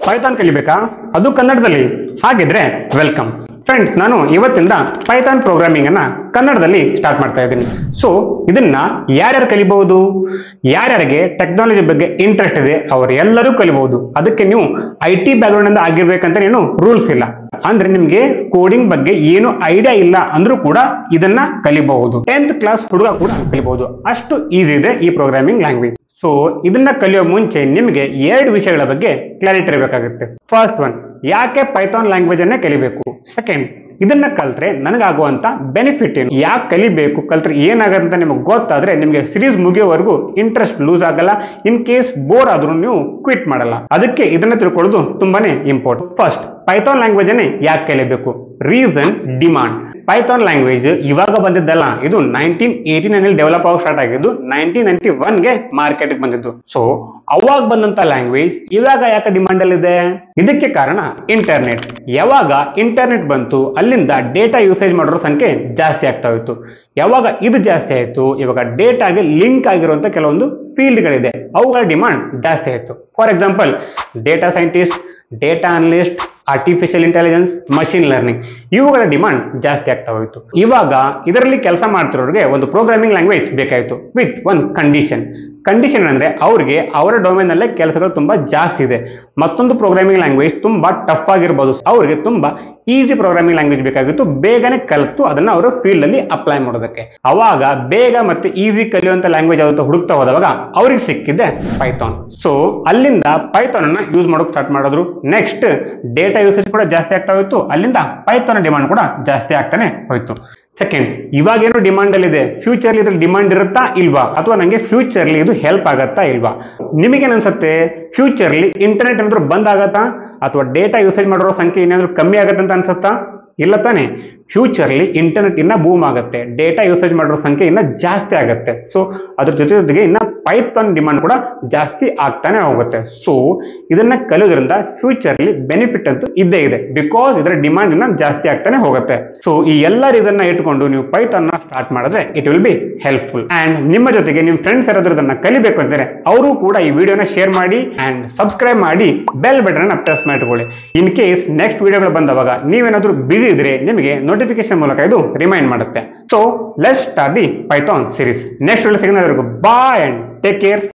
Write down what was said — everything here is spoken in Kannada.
ಪೈಥಾನ್ ಕಲಿಬೇಕಾ ಅದು ಕನ್ನಡದಲ್ಲಿ ಹಾಗಿದ್ರೆ ವೆಲ್ಕಮ್ ಫ್ರೆಂಡ್ಸ್ ನಾನು ಇವತ್ತಿಂದ ಪೈಥಾನ್ ಪ್ರೋಗ್ರಾಮಿಂಗ್ ಅನ್ನ ಕನ್ನಡದಲ್ಲಿ ಸ್ಟಾರ್ಟ್ ಮಾಡ್ತಾ ಇದ್ದೀನಿ ಸೊ ಇದನ್ನ ಯಾರ್ಯಾರು ಕಲಿಬಹುದು ಯಾರ್ಯಾರಿಗೆ ಟೆಕ್ನಾಲಜಿ ಬಗ್ಗೆ ಇಂಟ್ರೆಸ್ಟ್ ಇದೆ ಅವರೆಲ್ಲರೂ ಕಲಿಬಹುದು ಅದಕ್ಕೆ ನೀವು ಐ ಟಿ ಬ್ಯಾಕ್ಗ್ರೌಂಡ್ ಇಂದ ಆಗಿರ್ಬೇಕಂತ ಏನು ರೂಲ್ಸ್ ಇಲ್ಲ ಅಂದ್ರೆ ನಿಮ್ಗೆ ಕೋಡಿಂಗ್ ಬಗ್ಗೆ ಏನು ಐಡಿಯಾ ಇಲ್ಲ ಅಂದ್ರೂ ಕೂಡ ಇದನ್ನ ಕಲಿಬಹುದು ಟೆಂತ್ ಕ್ಲಾಸ್ ಹುಡುಗ ಕೂಡ ಕಲಿಬಹುದು ಅಷ್ಟು ಈಸಿ ಇದೆ ಈ ಪ್ರೋಗ್ರಾಮಿಂಗ್ ಲ್ಯಾಂಗ್ವೇಜ್ ಸೊ ಇದನ್ನ ಕಲಿಯೋ ಮುಂಚೆ ನಿಮಗೆ ಎರಡು ವಿಷಯಗಳ ಬಗ್ಗೆ ಕ್ಲಾರಿಟಿ ಇರಬೇಕಾಗುತ್ತೆ ಫಸ್ಟ್ ಒನ್ ಯಾಕೆ ಪೈಥಾನ್ ಲ್ಯಾಂಗ್ವೇಜ್ ಅನ್ನೇ ಕಲಿಬೇಕು ಸೆಕೆಂಡ್ ಇದನ್ನ ಕಲ್ತ್ರೆ ನನಗಾಗುವಂತ ಬೆನಿಫಿಟ್ ಏನು ಯಾಕೆ ಕಲಿಬೇಕು ಕಲ್ತ್ರೆ ಏನಾಗುತ್ತೆ ಅಂತ ನಿಮಗೆ ಗೊತ್ತಾದ್ರೆ ನಿಮಗೆ ಸಿರೀಸ್ ಮುಗಿಯೋವರೆಗೂ ಇಂಟ್ರೆಸ್ಟ್ ಲೂಸ್ ಆಗಲ್ಲ ಇನ್ ಕೇಸ್ ಬೋರ್ ಆದ್ರೂ ನೀವು ಕ್ವಿಟ್ ಮಾಡಲ್ಲ ಅದಕ್ಕೆ ಇದನ್ನ ತಿಳ್ಕೊಳ್ಳೋದು ತುಂಬಾನೇ ಇಂಪಾರ್ಟೆಂಟ್ ಫಸ್ಟ್ ಪೈಥಾನ್ ಲ್ಯಾಂಗ್ವೇಜ್ ಅನ್ನೇ ಯಾಕೆ ಕಲಿಬೇಕು ರೀಸನ್ ಡಿಮಾಂಡ್ ಪೈಥಾನ್ ಲ್ಯಾಂಗ್ವೇಜ್ ಇವಾಗ ಬಂದಿದ್ದಲ್ಲ ಇದು ನೈನ್ಟೀನ್ ಏಟಿ ನೈನ್ ಡೆವಲಪ್ ಆಗಿ ಸ್ಟಾರ್ಟ್ ಆಗಿದ್ದು ನೈನ್ಟೀನ್ ನೈನ್ಟಿ ಒನ್ ಗೆ ಮಾರ್ಕೆಟ್ ಬಂದಿದ್ದು ಸೊ ಅವಾಗ ಬಂದಂತ ಲ್ಯಾಂಗ್ವೇಜ್ ಇವಾಗ ಯಾಕೆ ಡಿಮಾಂಡ್ ಅಲ್ಲಿ ಇದೆ ಇದಕ್ಕೆ ಕಾರಣ ಇಂಟರ್ನೆಟ್ ಯಾವಾಗ ಇಂಟರ್ನೆಟ್ ಬಂತು ಅಲ್ಲಿಂದ ಡೇಟಾ ಯೂಸೇಜ್ ಮಾಡೋರ ಸಂಖ್ಯೆ ಜಾಸ್ತಿ ಆಗ್ತಾ ಹೋಯ್ತು ಯಾವಾಗ ಇದು ಜಾಸ್ತಿ ಆಯ್ತು ಇವಾಗ ಡೇಟಾಗೆ ಲಿಂಕ್ ಆಗಿರುವಂತ ಕೆಲವೊಂದು ಫೀಲ್ಡ್ಗಳಿದೆ ಅವುಗಳ ಡಿಮಾಂಡ್ ಜಾಸ್ತಿ ಆಯ್ತು for example data scientist data analyst artificial intelligence machine learning ಇವುಗಳ ಡಿಮಾಂಡ್ ಜಾಸ್ತಿ ಆಗ್ತಾ ಹೋಯಿತು ಇವಾಗ ಇದರಲ್ಲಿ ಕೆಲಸ ಮಾಡ್ತಿರೋರಿಗೆ ಒಂದು ಪ್ರೋಗ್ರಾಮಿಂಗ್ ಲ್ಯಾಂಗ್ವೇಜ್ ಬೇಕಾಯಿತು ವಿತ್ ಒನ್ ಕಂಡೀಷನ್ ಕಂಡೀಷನ್ ಅಂದ್ರೆ ಅವ್ರಿಗೆ ಅವರ ಡೊಮೇನ್ ಅಲ್ಲೇ ಕೆಲಸಗಳು ತುಂಬಾ ಜಾಸ್ತಿ ಇದೆ ಮತ್ತೊಂದು ಪ್ರೋಗ್ರಾಮಿಂಗ್ ಲ್ಯಾಂಗ್ವೇಜ್ ತುಂಬಾ ಟಫ್ ಆಗಿರ್ಬೋದು ಅವ್ರಿಗೆ ತುಂಬಾ ಈಸಿ ಪ್ರೋಗ್ರಾಮಿಂಗ್ ಲ್ಯಾಂಗ್ವೇಜ್ ಬೇಕಾಗಿತ್ತು ಬೇಗನೆ ಕಲಿತು ಅದನ್ನ ಅವರು ಫೀಲ್ಡ್ ಅಲ್ಲಿ ಅಪ್ಲೈ ಮಾಡೋದಕ್ಕೆ ಅವಾಗ ಬೇಗ ಮತ್ತೆ ಈಸಿ ಕಲಿಯುವಂತ ಲ್ಯಾಂಗ್ವೇಜ್ ಯಾವ್ದು ಹುಡುಕ್ತಾ ಹೋದವಾಗ ಅವ್ರಿಗೆ ಸಿಕ್ಕಿದೆ ಪೈಥಾನ್ ಸೊ ಅಲ್ಲಿಂದ ಪೈಥಾನ್ ಅನ್ನ ಯೂಸ್ ಮಾಡೋಕೆ ಸ್ಟಾರ್ಟ್ ಮಾಡಿದ್ರು ನೆಕ್ಸ್ಟ್ ಡೇಟಾ ಯೂಸೇಜ್ ಕೂಡ ಜಾಸ್ತಿ ಆಗ್ತಾ ಹೋಯ್ತು ಅಲ್ಲಿಂದ ಪೈಥಾನ್ ಡಿಮಾಂಡ್ ಕೂಡ ಜಾಸ್ತಿ ಆಗ್ತಾನೆ ಹೋಯ್ತು ಸೆಕೆಂಡ್ ಇವಾಗೇನು ಡಿಮಾಂಡ್ ಅಲ್ಲಿ ಇದೆ ಫ್ಯೂಚರ್ಲಿ ಇದ್ರ ಡಿಮಾಂಡ್ ಇರುತ್ತಾ ಇಲ್ವಾ ಅಥವಾ ನಂಗೆ ಫ್ಯೂಚರ್ಲಿ ಇದು ಹೆಲ್ಪ್ ಆಗತ್ತಾ ಇಲ್ವಾ ನಿಮಗೇನ್ ಅನ್ಸುತ್ತೆ ಫ್ಯೂಚರ್ಲಿ ಇಂಟರ್ನೆಟ್ ಏನಾದ್ರು ಬಂದ್ ಆಗತ್ತಾ ಅಥವಾ ಡೇಟಾ ಯೂಸೇಜ್ ಮಾಡಿರೋ ಸಂಖ್ಯೆ ಏನಾದ್ರು ಕಮ್ಮಿ ಆಗತ್ತೆ ಅಂತ ಅನ್ಸುತ್ತಾ ಇಲ್ಲ ತಾನೆ ಫ್ಯೂಚರ್ಲಿ ಇಂಟರ್ನೆಟ್ ಇನ್ನ ಬೂಮ್ ಆಗುತ್ತೆ ಡೇಟಾ ಯೂಸೇಜ್ ಮಾಡಿರೋ ಸಂಖ್ಯೆ ಇನ್ನ ಜಾಸ್ತಿ ಆಗುತ್ತೆ ಸೊ ಅದ್ರ ಜೊತೆ ಜೊತೆಗೆ ಇನ್ನ ಪೈಥಾನ್ ಡಿಮಾಂಡ್ ಕೂಡ ಜಾಸ್ತಿ ಆಗ್ತಾನೆ ಹೋಗುತ್ತೆ ಸೊ ಇದನ್ನ ಕಲಿಯೋದ್ರಿಂದ ಫ್ಯೂಚರ್ಲಿ ಬೆನಿಫಿಟ್ ಅಂತೂ ಇದ್ದೇ ಇದೆ ಬಿಕಾಸ್ ಇದರ ಡಿಮಾಂಡ್ ಇನ್ನ ಜಾಸ್ತಿ ಆಗ್ತಾನೆ ಹೋಗುತ್ತೆ ಸೊ ಈ ಎಲ್ಲ ರೀಸನ್ ಇಟ್ಕೊಂಡು ನೀವು ಪೈಥಾನ್ ನ ಸ್ಟಾರ್ಟ್ ಮಾಡಿದ್ರೆ it will be helpful and ನಿಮ್ಮ ಜೊತೆಗೆ ನಿಮ್ಮ ಫ್ರೆಂಡ್ಸ್ ಯಾರಾದ್ರೂ ಇದನ್ನ ಕಲಿಬೇಕು ಅಂತಾರೆ ಅವರು ಕೂಡ ಈ ವಿಡಿಯೋನ ಶೇರ್ ಮಾಡಿ ಅಂಡ್ ಸಬ್ಸ್ಕ್ರೈಬ್ ಮಾಡಿ ಬೆಲ್ ಬಟನ್ ಅನ್ನ ಪ್ರೆಸ್ ಮಾಡಿಕೊಳ್ಳಿ ಇನ್ ಕೇಸ್ ನೆಕ್ಸ್ಟ್ ವಿಡಿಯೋಗಳು ಬಂದವಾಗ ನೀವೇನಾದ್ರೂ ಬಿಸಿ ಇದ್ರೆ ನಿಮಗೆ ನೋಟಿಫಿಕೇಶನ್ ಮೂಲಕ ಇದು ರಿಮೈಂಡ್ ಮಾಡುತ್ತೆ so let's start the Python series next video ಸಿಗೋದ್ವರೆಗೂ ಬಾಯ್ ಅಂಡ್ ಟೇಕ್ ಕೇರ್